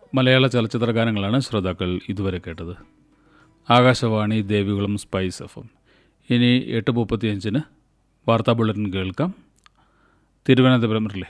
മലയാള ചലച്ചിത്ര ഗാനങ്ങളാണ് ശ്രോതാക്കൾ ഇതുവരെ കേട്ടത് Akashvani Devikulam spice F M ഇനി എട്ട് മുപ്പത്തിയഞ്ചിന് വാർത്താ ബുള്ളറ്റിൻ കേൾക്കാം തിരുവനന്തപുരം റിലേ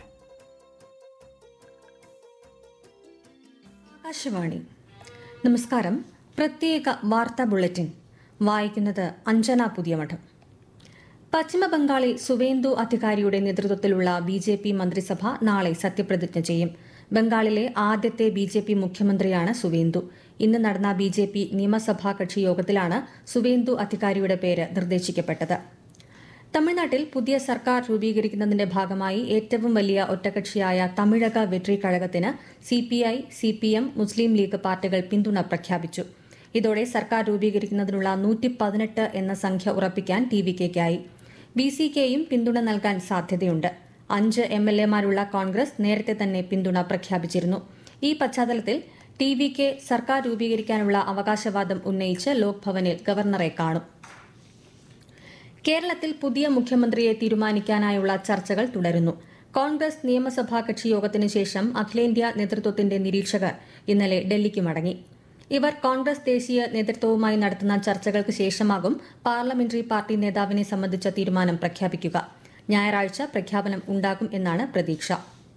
ആകാശവാണി നമസ്കാരം പ്രത്യേക വാർത്താ ബുള്ളറ്റിൻ വായിക്കുന്നത് അഞ്ജന പുതിയമഠം പശ്ചിമ ബംഗാളിൽ സുവേന്ദു അധികാരിയുടെ നേതൃത്വത്തിലുള്ള ബി ജെ പി മന്ത്രിസഭ നാളെ സത്യപ്രതിജ്ഞ ചെയ്യും ബംഗാളിലെ ആദ്യത്തെ ബി ജെ പി മുഖ്യമന്ത്രിയാണ് സുവേന്ദു ഇന്ന് നടന്ന ബി ജെ പി നിയമസഭാ കക്ഷി യോഗത്തിലാണ് സുവേന്ദു അധികാരിയുടെ പേര് നിർദ്ദേശിക്കപ്പെട്ടത് തമിഴ്നാട്ടിൽ പുതിയ സർക്കാർ രൂപീകരിക്കുന്നതിന്റെ ഭാഗമായി ഏറ്റവും വലിയ ഒറ്റകക്ഷിയായ തമിഴക വെട്രി കഴകത്തിന് സിപിഐ സിപിഎം മുസ്ലിം ലീഗ് പാർട്ടികൾ പിന്തുണ പ്രഖ്യാപിച്ചു ഇതോടെ സർക്കാർ രൂപീകരിക്കുന്നതിനുള്ള നൂറ്റി പതിനെട്ട് എന്ന സംഖ്യ ഉറപ്പിക്കാൻ ടി വി കെയ്ക്കായി ബി സി കെയും പിന്തുണ നൽകാൻ സാധ്യതയുണ്ട് അഞ്ച് എം എൽ എമാരുള്ള കോൺഗ്രസ് നേരത്തെ തന്നെ പിന്തുണ പ്രഖ്യാപിച്ചിരുന്നു ഈ പശ്ചാത്തലത്തിൽ ടി വി കെ സർക്കാർ രൂപീകരിക്കാനുള്ള അവകാശവാദം ഉന്നയിച്ച് ലോക്ഭവനിൽ ഗവർണറെ കാണും കേരളത്തിൽ പുതിയ മുഖ്യമന്ത്രിയെ തീരുമാനിക്കാനായുള്ള ചർച്ചകൾ തുടരുന്നു കോൺഗ്രസ് നിയമസഭാ കക്ഷി യോഗത്തിന് ശേഷം അഖിലേന്ത്യാ നേതൃത്വത്തിന്റെ നിരീക്ഷകർ ഇന്നലെ ഡൽഹിക്ക് മടങ്ങി ഇവർ കോൺഗ്രസ് ദേശീയ നേതൃത്വവുമായി നടത്തുന്ന ചർച്ചകൾക്ക് ശേഷമാകും പാർലമെന്ററി പാർട്ടി നേതാവിനെ സംബന്ധിച്ച തീരുമാനം പ്രഖ്യാപിക്കുക ഞായറാഴ്ച പ്രഖ്യാപനം ഉണ്ടാകും എന്നാണ് പ്രതീക്ഷ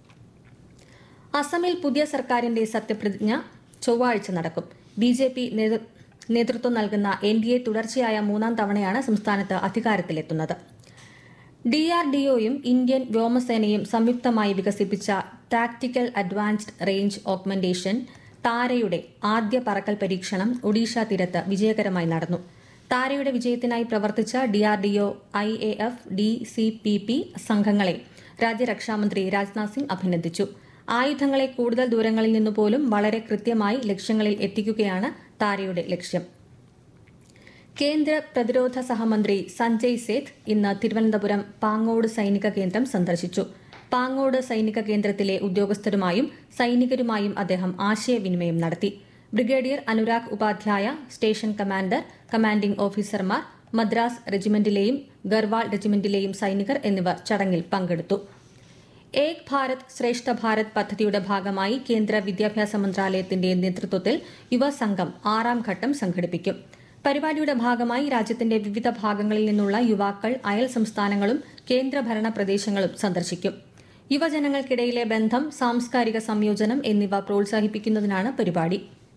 അസമിൽ പുതിയ സർക്കാരിന്റെ സത്യപ്രതിജ്ഞ ചൊവ്വാഴ്ച നടക്കും ബി ജെ പി നേതൃത്വം നൽകുന്ന എൻ ഡി എ തുടർച്ചയായ മൂന്നാം തവണയാണ് സംസ്ഥാനത്ത് അധികാരത്തിലെത്തുന്നത് ഡി ആർ ഡി ഒയും ഇന്ത്യൻ വ്യോമസേനയും സംയുക്തമായി വികസിപ്പിച്ച ടാക്ടിക്കൽ അഡ്വാൻസ്ഡ് റേഞ്ച് ഓഗ്മെന്റേഷൻ താരയുടെ ആദ്യ പറക്കൽ പരീക്ഷണം ഒഡീഷ തീരത്ത് വിജയകരമായി നടന്നു താരയുടെ വിജയത്തിനായി പ്രവർത്തിച്ച DRDO I A F D C P P സംഘങ്ങളെ രാജ്യരക്ഷാമന്ത്രി രാജ്നാഥ് സിംഗ് അഭിനന്ദിച്ചു ആയുധങ്ങളെ കൂടുതൽ ദൂരങ്ങളിൽ നിന്നു പോലും വളരെ കൃത്യമായി ലക്ഷ്യങ്ങളിൽ എത്തിക്കുകയാണ് താരയുടെ ലക്ഷ്യം കേന്ദ്ര പ്രതിരോധ സഹമന്ത്രി സഞ്ജയ് സേത്ത് ഇന്ന് തിരുവനന്തപുരം പാങ്ങോട് സൈനിക കേന്ദ്രം സന്ദർശിച്ചു പാങ്ങോട് സൈനിക കേന്ദ്രത്തിലെ ഉദ്യോഗസ്ഥരുമായും സൈനികരുമായും അദ്ദേഹം ആശയവിനിമയം നടത്തി brigadier Anurag Upadhyay station commander commanding ഓഫീസർമാർ മദ്രാസ് റെജിമെന്റിലെയും ഗർവാൾ റെജിമെന്റിലെയും സൈനികർ എന്നിവർ ചടങ്ങിൽ പങ്കെടുത്തു ഏക് ഭാരത് ശ്രേഷ്ഠ ഭാരത് പദ്ധതിയുടെ ഭാഗമായി കേന്ദ്ര വിദ്യാഭ്യാസ മന്ത്രാലയത്തിന്റെ നേതൃത്വത്തിൽ യുവസംഘം ആറാം ഘട്ടം സംഘടിപ്പിക്കും പരിപാടിയുടെ ഭാഗമായി രാജ്യത്തിന്റെ വിവിധ ഭാഗങ്ങളിൽ നിന്നുള്ള യുവാക്കൾ അയൽ സംസ്ഥാനങ്ങളും കേന്ദ്രഭരണ പ്രദേശങ്ങളും സന്ദർശിക്കും യുവജനങ്ങൾക്കിടയിലെ ബന്ധം സാംസ്കാരിക സംയോജനം എന്നിവ പ്രോത്സാഹിപ്പിക്കുന്നതിനാണ് പരിപാടി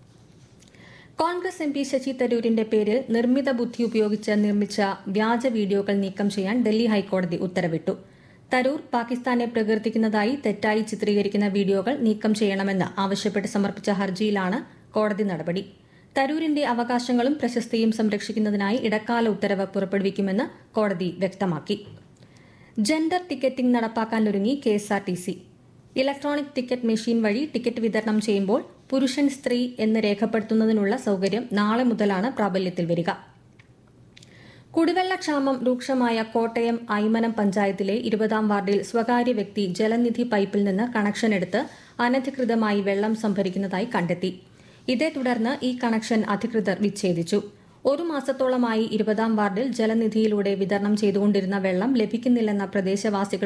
കോൺഗ്രസ് എം പി ശശി തരൂരിന്റെ പേരിൽ നിർമ്മിത ബുദ്ധി ഉപയോഗിച്ച് നിർമ്മിച്ച വ്യാജ വീഡിയോകൾ നീക്കം ചെയ്യാൻ ഡൽഹി ഹൈക്കോടതി ഉത്തരവിട്ടു തരൂർ പാകിസ്ഥാനെ പ്രകീർത്തിക്കുന്നതായി തെറ്റായി ചിത്രീകരിക്കുന്ന വീഡിയോകൾ നീക്കം ചെയ്യണമെന്ന് ആവശ്യപ്പെട്ട് സമർപ്പിച്ച ഹർജിയിലാണ് കോടതി നടപടി തരൂരിന്റെ അവകാശങ്ങളും പ്രശസ്തിയും സംരക്ഷിക്കുന്നതിനായി ഇടക്കാല ഉത്തരവ് പുറപ്പെടുവിക്കുമെന്ന് കോടതി വ്യക്തമാക്കി ജെൻഡർ ടിക്കറ്റിംഗ് നടപ്പാക്കാനൊരുങ്ങി കെഎസ്ആർടിസി ഇലക്ട്രോണിക് ടിക്കറ്റ് മെഷീൻ വഴി ടിക്കറ്റ് വിതരണം ചെയ്യുമ്പോൾ പുരുഷൻ സ്ത്രീ എന്ന് രേഖപ്പെടുത്തുന്നതിനുള്ള സൌകര്യം നാളെ മുതലാണ് പ്രാബല്യത്തിൽ വരിക കുടിവെള്ളക്ഷാമം രൂക്ഷമായ കോട്ടയം ഐമനം പഞ്ചായത്തിലെ ഇരുപതാം വാർഡിൽ സ്വകാര്യ വ്യക്തി ജലനിധി പൈപ്പിൽ നിന്ന് കണക്ഷൻ എടുത്ത് അനധികൃതമായി വെള്ളം സംഭരിക്കുന്നതായി കണ്ടെത്തി ഇതേ തുടർന്ന് ഈ കണക്ഷൻ അധികൃതർ വിച്ഛേദിച്ചു ഒരു മാസത്തോളമായി ഇരുപതാം വാർഡിൽ ജലനിധിയിലൂടെ വിതരണം ചെയ്തുകൊണ്ടിരുന്ന വെള്ളം ലഭിക്കുന്നില്ലെന്ന പ്രദേശവാസികൾ